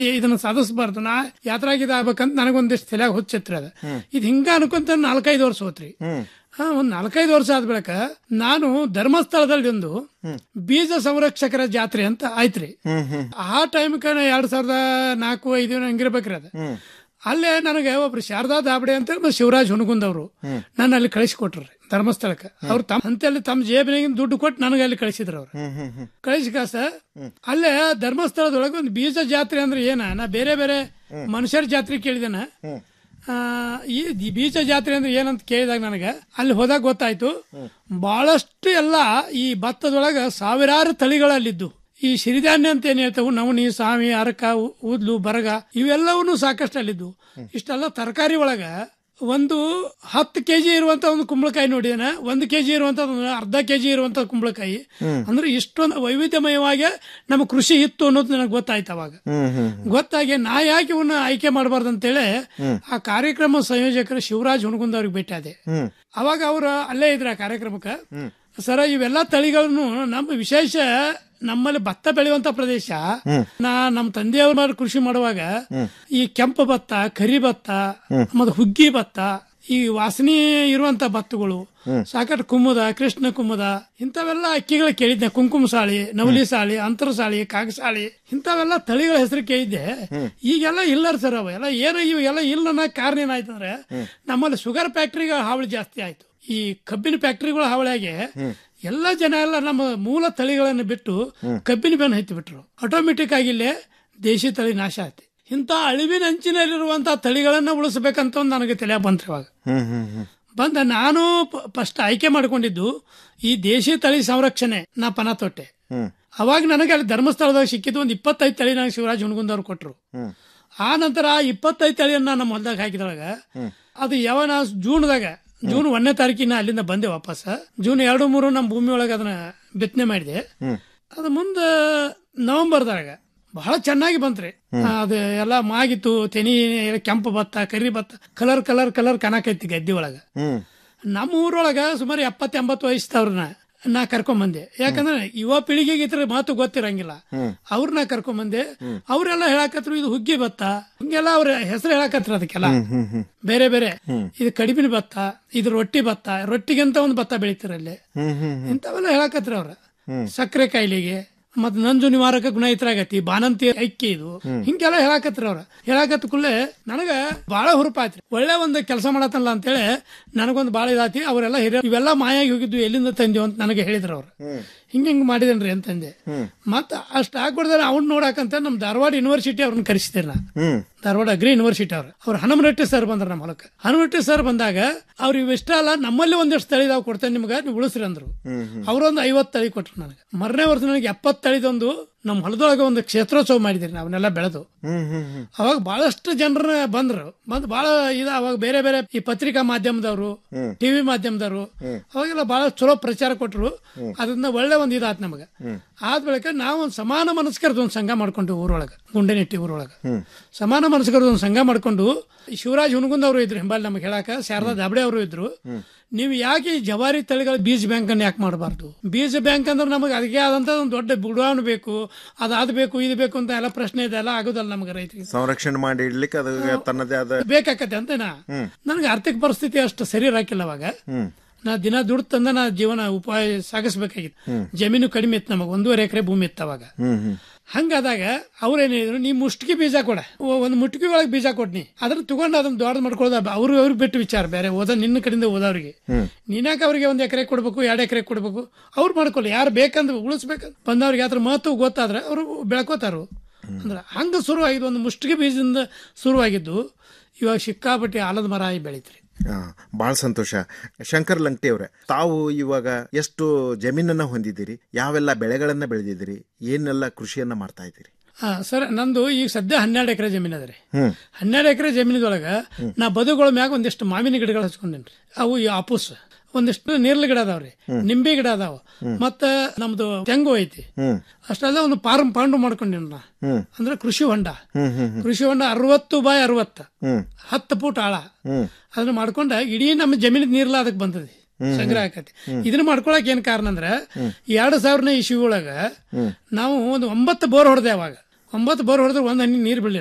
ಇದನ್ನ ಸಾಧಿಸಬಾರ್ದು ನಾ ಯಾತ್ರಾಗಿದ ಆಗ್ಬೇಕಂತ ನನಗೊಂದಿಷ್ಟು ತಲೆಯಾಗ ಹುಚ್ಚಿತ್ರಿ ಅದ ಇದು ಹಿಂಗ ಅನ್ಕೊಂತ ನಾಲ್ಕೈದು ವರ್ಷ ಹೋತ್ರಿ ಹಾ ಒಂದ್ ನಾಲ್ಕೈದು ವರ್ಷ ಆದ ಬಳಿಕ ನಾನು ಧರ್ಮಸ್ಥಳದಲ್ಲಿ ಒಂದು ಬೀಜ ಸಂರಕ್ಷಕರ ಜಾತ್ರೆ ಅಂತ ಆಯ್ತ್ರಿ ಆ ಟೈಮ್ ಎರಡ್ ಸಾವಿರದ ನಾಲ್ಕು ಐದು ಹಂಗಿರ್ಬೇಕ್ರಿ ಅದ ಅಲ್ಲೇ ನನಗೆ ಒಬ್ರು ಶಾರದಾ ದಾಬಡೆ ಅಂತ ಹೇಳಿ ಶಿವರಾಜ್ ಹುನಗುಂದ್ ಅವರು ನನ್ನ ಅಲ್ಲಿ ಕಳಿಸಿಕೊಟ್ರಿ ಧರ್ಮಸ್ಥಳಕ್ಕೆ ಅವ್ರು ತಮ್ಮ ಅಂತಲ್ಲಿ ತಮ್ಮ ಜೇಬಿನಾಗಿನ ದುಡ್ಡು ಕೊಟ್ಟು ನನಗೆ ಅಲ್ಲಿ ಕಳಿಸಿದ್ರು ಅವ್ರು ಕಳಿಸಿಕಾಸ ಅಲ್ಲೇ ಧರ್ಮಸ್ಥಳದೊಳಗೆ ಒಂದು ಬೀಜ ಜಾತ್ರೆ ಅಂದ್ರೆ ಏನ ನಾ ಬೇರೆ ಬೇರೆ ಮನುಷ್ಯರ ಜಾತ್ರೆ ಕೇಳಿದೆನ ಆ, ಈ ಈ ಬೀಜ ಜಾತ್ರೆ ಅಂದ್ರೆ ಏನಂತ ಕೇಳಿದಾಗ ನನಗೆ ಅಲ್ಲಿ ಹೋದಾಗ ಗೊತ್ತಾಯ್ತು ಬಹಳಷ್ಟು ಎಲ್ಲ ಈ ಭತ್ತದೊಳಗ ಸಾವಿರಾರು ತಳಿಗಳಲ್ಲಿದ್ದು ಈ ಸಿರಿಧಾನ್ಯ ಅಂತ ಏನ್ ಹೇಳ್ತಾವು ನವಣಿ ಸಾಮಿ ಅರಕ ಉ- ಊದ್ಲು ಬರಗ ಇವೆಲ್ಲವೂ ಸಾಕಷ್ಟು ಅಲ್ಲಿದ್ದು ಇಷ್ಟೆಲ್ಲ ತರಕಾರಿ ಒಳಗ ಒಂದು ಹತ್ತು ಕೆಜಿ ಇರುವಂತ ಒಂದು ಕುಂಬಳಕಾಯಿ ನೋಡಿದೇನೆ ಒಂದು ಕೆಜಿ ಇರುವಂತ ಒಂದು ಅರ್ಧ ಕೆಜಿ ಇರುವಂತ ಕುಂಬಳಕಾಯಿ ಅಂದ್ರೆ ಇಷ್ಟೊಂದು ವೈವಿಧ್ಯಮಯವಾಗಿ ನಮ್ಮ ಕೃಷಿ ಇತ್ತು ಅನ್ನೋದು ನನಗೆ ಗೊತ್ತಾಯ್ತು ಅವಾಗ ಗೊತ್ತಾಗಿ ನಾ ಯಾಕೆ ಇವನ್ನ ಆಯ್ಕೆ ಮಾಡಬಾರ್ದು ಅಂತೇಳಿ ಆ ಕಾರ್ಯಕ್ರಮ ಸಂಯೋಜಕರು ಶಿವರಾಜ್ ಹುಣಗುಂದ್ ಅವ್ರಿಗೆ ಭೇಟಿ ಆದೆ ಅವಾಗ ಅವರು ಅಲ್ಲೇ ಇದ್ರ ಆ ಕಾರ್ಯಕ್ರಮಕ್ಕೆ ಸರ ಇವೆಲ್ಲ ತಳಿಗಳನ್ನು ನಮ್ಮ ವಿಶೇಷ ನಮ್ಮಲ್ಲಿ ಭತ್ತ ಬೆಳೆಯುವಂತ ಪ್ರದೇಶ ನಾ ನಮ್ಮ ತಂದೆಯವ್ರ ಕೃಷಿ ಮಾಡುವಾಗ ಈ ಕೆಂಪು ಭತ್ತ ಕರಿ ಭತ್ತ ಮತ್ತೆ ಹುಗ್ಗಿ ಭತ್ತ ಈ ವಾಸನೆ ಇರುವಂತ ಭತ್ತಗಳು ಸಾಕಷ್ಟು ಕುಮ್ಮುದ ಕೃಷ್ಣ ಕುಮ್ಮುದ ಇಂಥವೆಲ್ಲ ಅಕ್ಕಿಗಳು ಕೇಳಿದ್ದೆ ಕುಂಕುಮ ಸಾಳಿ ನವಲಿ ಸಾಳಿ ಅಂತರ ಸಾಳಿ ಕಾಗಸಾಳಿ ಇಂಥವೆಲ್ಲ ತಳಿಗಳ ಹೆಸರು ಕೇಳಿದ್ದೆ ಈಗೆಲ್ಲ ಇಲ್ಲರ್ ಸರ್ ಅವ ಎಲ್ಲ ಏನು ಇವೆಲ್ಲ ಇಲ್ಲ ಅನ್ನೋ ಕಾರಣ ಏನಾಯ್ತಂದ್ರೆ ನಮ್ಮಲ್ಲಿ ಶುಗರ್ ಫ್ಯಾಕ್ಟ್ರಿಗಳ ಹಾವಳಿ ಜಾಸ್ತಿ ಆಯ್ತು ಈ ಕಬ್ಬಿನ ಫ್ಯಾಕ್ಟ್ರಿಗಳ ಹಾವಳಿಯಾಗಿ ಎಲ್ಲ ಜನ ಎಲ್ಲ ನಮ್ಮ ಮೂಲ ತಳಿಗಳನ್ನು ಬಿಟ್ಟು ಕಬ್ಬಿನ ಬೆನ್ನು ಹತ್ತಿ ಬಿಟ್ರು ಆಟೋಮೆಟಿಕ್ ಆಗಿ ಇಲ್ಲೇ ದೇಶಿ ತಳಿ ನಾಶ ಆಯ್ತು ಇಂಥ ಅಳಿವಿನ ಅಂಚಿನಲ್ಲಿರುವಂತಹ ತಳಿಗಳನ್ನ ಉಳಿಸ್ಬೇಕಂತ ಒಂದು ನನಗೆ ತಲೆ ಬಂತ್ರಿ ಇವಾಗ ಬಂದ ನಾನು ಫಸ್ಟ್ ಆಯ್ಕೆ ಮಾಡ್ಕೊಂಡಿದ್ದು ಈ ದೇಶಿ ತಳಿ ಸಂರಕ್ಷಣೆ ನಾ ಪನ ತೊಟ್ಟೆ ಅವಾಗ ನನಗೆ ಅಲ್ಲಿ ಧರ್ಮಸ್ಥಳದಾಗ ಸಿಕ್ಕಿದ್ದು ಒಂದು ಇಪ್ಪತ್ತೈದು ತಳಿ ನನಗೆ ಶಿವರಾಜ್ ಹುಣಗುಂದ್ ಅವ್ರು ಕೊಟ್ರು ಆ ನಂತರ ಆ ಇಪ್ಪತ್ತೈದು ತಳಿಯನ್ನ ನಮ್ಮ ಹೊಲದಾಗ ಹಾಕಿದೊಳಗ ಅದು ಯಾವನ ಜೂನ್ದಾಗ ಜೂನ್ ಒಂದನೇ ತಾರೀಕಿನ ಅಲ್ಲಿಂದ ಬಂದೆ ವಾಪಸ್ ಜೂನ್ ಎರಡು ಮೂರು ನಮ್ಮ ಭೂಮಿ ಒಳಗೆ ಅದನ್ನ ಬಿತ್ತನೆ ಮಾಡಿದೆ ಅದು ಮುಂದೆ ನವೆಂಬರ್ದಾಗ ಬಹಳ ಚೆನ್ನಾಗಿ ಬಂತ್ರಿ ಅದು ಎಲ್ಲ ಮಾಗಿತ್ತು ತೆನಿ ಕೆಂಪು ಭತ್ತ ಕರಿ ಭತ್ತ ಕಲರ್ ಕಲರ್ ಕಲರ್ ಕನಾಕೈತಿ ಗದ್ದೆ ಒಳಗ ನಮ್ಮ ಊರೊಳಗ ಸುಮಾರು ಎಪ್ಪತ್ತು ಎಂಬತ್ತು ವಯಸ್ಸವ್ರನ್ನ ನಾ ಕರ್ಕೊಂಡ್ ಬಂದೆ ಯಾಕಂದ್ರೆ ಯುವ ಪೀಳಿಗೆಗೆ ಇದ್ರ ಮಾತು ಗೊತ್ತಿರಂಗಿಲ್ಲ ಅವ್ರನ್ನ ಕರ್ಕೊಂಡ್ ಬಂದೆ ಅವರೆಲ್ಲ ಹೇಳಕತ್ರು ಇದು ಹುಗ್ಗಿ ಭತ್ತ ಹಿಂಗೆಲ್ಲ ಅವ್ರ ಹೆಸರು ಹೇಳಕತ್ರು ಅದಕ್ಕೆಲ್ಲ ಬೇರೆ ಬೇರೆ ಇದು ಕಡಿಮೆ ಭತ್ತ ಇದು ರೊಟ್ಟಿ ಭತ್ತ ರೊಟ್ಟಿಗಿಂತ ಒಂದು ಭತ್ತ ಬೆಳಿತಾರಲ್ಲಿ ಇಂಥವೆಲ್ಲ ಹೇಳಕತ್ರಿ ಅವ್ರ ಸಕ್ಕರೆ ಕಾಯಿಲೆಗೆ ಮತ್ ನಂಜು ನಿವಾರಕ ಗುಣ ಇತ್ರಾಗತಿ ಬಾನಂತಿ ಐಕ್ಯ ಇದು ಹಿಂಗೆಲ್ಲ ಹೇಳಾಕತ್ರಿ ಅವ್ರ ಹೇಳಾಕತ್ ಕೂಡಲೇ ನನಗ ಬಹಳ ಹುರುಪಾಯ್ತ್ರಿ ಒಳ್ಳೆ ಒಂದು ಕೆಲಸ ಮಾಡತ್ತಲ್ಲ ಅಂತೇಳಿ ನನಗೊಂದು ಬಾಳ ಇದಾತಿ ಅವರೆಲ್ಲ ಹಿರಿಯ ಇವೆಲ್ಲ ಮಾಯಾಗಿ ಹೋಗಿದ್ವು ಎಲ್ಲಿಂದ ತಂದೆವು ಅಂತ ನನಗೆ ಹೇಳಿದ್ರು ಅವ್ರು ಹಿಂಗ ಹಿಂಗ್ ಮಾಡಿದೇನ್ರಿ ಅಂತಂದೆ ಮತ್ತ ಅಷ್ಟ ಆಗ್ಬಿಡ್ದಾರೆ ಅವ್ನ್ ನೋಡಾಕಂತ ನಮ್ ಧಾರವಾಡ ಯೂನಿವರ್ಸಿಟಿ ಅವ್ರನ್ನ ಕರೆಸಿದೆ ನಾ ಧಾರವಾಡ ಅಗ್ರಿ ಯೂನಿವರ್ಸಿಟಿ ಅವ್ರು ಅವ್ರು ಹನುಮರೆಡ್ಡಿ ಸರ್ ಬಂದ್ರ ನಮ್ಮ ಹೊಲಕ್ಕೆ ಹನುಮರೆಡ್ಡಿ ಸರ್ ಬಂದಾಗ ಅವ್ರು ಇವಿಷ್ಟ ಅಲ್ಲ ನಮ್ಮಲ್ಲಿ ಒಂದಿಷ್ಟು ತಳಿ ಇದಾವ್ ಕೊಡ್ತೇನೆ ನಿಮ್ಗೆ ನೀವು ಉಳಿಸ್ರಿ ಅಂದ್ರು ಅವ್ರೊಂದು ಐವತ್ತು ತಳಿ ಕೊಟ್ರು ನನಗೆ ಮರನೇ ವರ್ಷ ನನಗೆ ಎಪ್ಪತ್ತು ತಳಿದೊಂದು ನಮ್ಮ ಹೊಲದೊಳಗೆ ಒಂದು ಕ್ಷೇತ್ರೋತ್ಸವ ಮಾಡಿದ್ರಿ ಅವನ್ನೆಲ್ಲ ಬೆಳೆದು ಅವಾಗ ಬಹಳಷ್ಟು ಜನರ ಬಂದ್ರು ಬಂದ್ ಬಹಳ ಇದ ಅವಾಗ ಬೇರೆ ಬೇರೆ ಈ ಪತ್ರಿಕಾ ಮಾಧ್ಯಮದವರು ಟಿವಿ ಮಾಧ್ಯಮದವರು ಅವಾಗೆಲ್ಲ ಬಹಳ ಚಲೋ ಪ್ರಚಾರ ಕೊಟ್ರು ಅದರಿಂದ ಒಳ್ಳೆ ಒಂದು ಇದಾತ್ ನಮಗ ಆದ ಬಳಿಕ ನಾವು ಒಂದು ಸಮಾನ ಮನಸ್ಕರದ ಒಂದು ಸಂಘ ಮಾಡ್ಕೊಂಡು ಊರೊಳಗ ಗುಂಡೆನೆಟ್ಟಿ ಊರೊಳಗ ಸಮಾನ ಮನಸ್ಕರದ ಒಂದು ಸಂಘ ಮಾಡ್ಕೊಂಡು ಶಿವರಾಜ್ ಹುನಗುಂದ್ ಅವರು ಇದ್ರು ಹಿಂಬಾಲ್ ನಮಗೆ ಹೇಳಾಕ ಶಾರದಾ ದಾಬಡೆ ಅವರು ಇದ್ರು ನೀವು ಯಾಕೆ ಈ ಜವಾರಿ ತಳಿಗಳ ಬೀಜ ಬ್ಯಾಂಕ್ ಅನ್ನು ಯಾಕೆ ಮಾಡಬಾರ್ದು ಬೀಜ ಬ್ಯಾಂಕ್ ಅಂದ್ರೆ ನಮಗೆ ಅದಕ್ಕೆ ಆದಂತ ಒಂದು ದೊಡ್ಡ ಬುಡಾವಣೆ ಬೇಕು ಅದಾದ್ ಬೇಕು ಇದು ಬೇಕು ಅಂತ ಎಲ್ಲ ಪ್ರಶ್ನೆ ಇದೆ ಎಲ್ಲ ಆಗೋದಲ್ಲ ನಮಗೆ ರೈತರಿಗೆ ಸಂರಕ್ಷಣೆ ಮಾಡಿ ಇಡ್ಲಿಕ್ಕೆ ಅದು ತನ್ನದೇ ಆದ ಬೇಕಾಕತ್ತೆ ಅಂತ ನಾ ನನಗೆ ಆರ್ಥಿಕ ಪರಿಸ್ಥಿತಿ ಅಷ್ಟು ಸರಿ ಇರಾಕಿಲ್ಲ ಅವಾಗ ನಾ ದಿನ ದುಡ್ಡು ತಂದ ನಾ ಜೀವನ ಉಪಾಯ ಸಾಗಿಸ್ಬೇಕಾಗಿತ್ತು ಜಮೀನು ಕಡಿಮೆ ಇತ್ತು ನಮಗೆ ಒಂದೂವರೆ ಎಕರೆ ಭೂಮಿ ಇತ್ತು ಅವಾಗ ಹಂಗಾದಾಗ ಅವ್ರೇನ್ ಹೇಳಿದ್ರು ನೀ ಮುಷ್ಟಿಗೆ ಬೀಜ ಕೊಡ ಒ- ಒಂದ್ ಮುಷ್ಟಿಗೆ ಒಳಗೆ ಬೀಜ ಕೊಡ್ನಿ ಅದನ್ನ ತಗೊಂಡು ಅದನ್ನ ದೊಡ್ಡ ಮಾಡ್ಕೊಳ್ಳೋದ ಅವ್ರು ಅವ್ರಿಗೆ ಬಿಟ್ಟು ವಿಚಾರ ಬೇರೆ ಓದ ನಿನ್ನ ಕಡೆಯಿಂದ ಓದವ್ರಿಗೆ ನೀನ್ಯಾಕೆ ಅವ್ರಿಗೆ ಒಂದ್ ಎಕರೆ ಕೊಡ್ಬೇಕು ಎರಡು ಎಕರೆ ಕೊಡ್ಬೇಕು ಅವ್ರು ಮಾಡ್ಕೊಳ್ಳಿ ಯಾರು ಬೇಕಂದ್ರೆ ಉಳಿಸ್ಬೇಕಂತ ಬಂದವ್ರಿಗೆ ಅದ್ರ ಮಹತ್ವ ಗೊತ್ತಾದ್ರೆ ಅವರು ಬೆಳ್ಕೋತಾರು ಅಂದ್ರೆ ಹಂಗ ಶುರುವಾಗಿದ್ದು ಒಂದು ಮುಷ್ಟಿಗೆ ಬೀಜದಿಂದ ಶುರುವಾಗಿದ್ದು ಇವಾಗ ಸಿಕ್ಕಾಪಟ್ಟೆ ಆಲದ ಮರ ಆಗಿ ಬೆಳೀತ್ರಿ ಆ, ಬಹಳ ಸಂತೋಷ ಶಂಕರ್ ಲಂಗ್ಟಿ ಅವರೇ ತಾವು ಇವಾಗ ಎಷ್ಟು ಜಮೀನನ್ನ ಹೊಂದಿದ್ದೀರಿ ಯಾವೆಲ್ಲ ಬೆಳೆಗಳನ್ನ ಬೆಳೆದಿದ್ದೀರಿ ಏನೆಲ್ಲ ಕೃಷಿಯನ್ನ ಮಾಡ್ತಾ ಇದ್ದೀರಿ ಹಾ ಸರ್ ನಂದು ಈಗ ಸದ್ಯ ಹನ್ನೆರಡು ಎಕರೆ ಜಮೀನ್ ಅದ ರೀ ಹ್ಮ್ ಹನ್ನೆರಡು ಎಕರೆ ಜಮೀನದೊಳಗ ನಾ ಬದುಗಳ ಮ್ಯಾಗ ಒಂದಿಷ್ಟು ಮಾವಿನ ಗಿಡಗಳು ಹಚ್ಕೊಂಡೇನ್ರಿ ಅವು ಈ ಆಪೂಸ್ ಒಂದಿಷ್ಟು ನೀರ್ಲ ಗಿಡ ಅದಾವ್ರಿ ನಿಂಬೆ ಗಿಡ ಅದಾವ ಮತ್ತ ನಮ್ದು ತೆಂಗು ಐತಿ ಹ್ಮ್ ಅಷ್ಟೆಲ್ಲ ಒಂದು ಪಾರಂ ಪಾಂಡು ಮಾಡ್ಕೊಂಡೇನ್ ನಾ ಹ್ಮ್ ಅಂದ್ರೆ ಕೃಷಿ ಹೊಂಡ ಹ್ಮ್ ಹ್ಮ್ ಕೃಷಿ ಹೊಂಡ ಅರವತ್ತು ಬಾಯ್ ಅರವತ್ತ ಹ್ಮ್ ಹತ್ತು ಫೂಟ್ ಆಳ ಹ್ಮ್ ಅದನ್ನ ಮಾಡ್ಕೊಂಡ ಇಡೀ ನಮ್ಮ ಜಮೀನಿನ ನೀರ್ಲ ಅದಕ್ಕೆ ಬಂದದಿ ಸಂಗ್ರಹ ಆಕತಿ ಇದನ್ನ ಮಾಡ್ಕೊಳಕ್ ಏನ್ ಕಾರಣ ಅಂದ್ರ ಎರಡ್ ಸಾವಿರನೇ ಇಸ್ವಿ ಒಳಗ ನಾವು ಒಂದು ಒಂಬತ್ತು ಬೋರ್ ಹೊಡೆದೆ ಅವಾಗ ಒಂಬತ್ತು ಬೋರ್ ಹೊಡೆದ್ರೆ ಒಂದ್ ಹನಿ ನೀರು ಬೀಳಲಿಲ್ಲ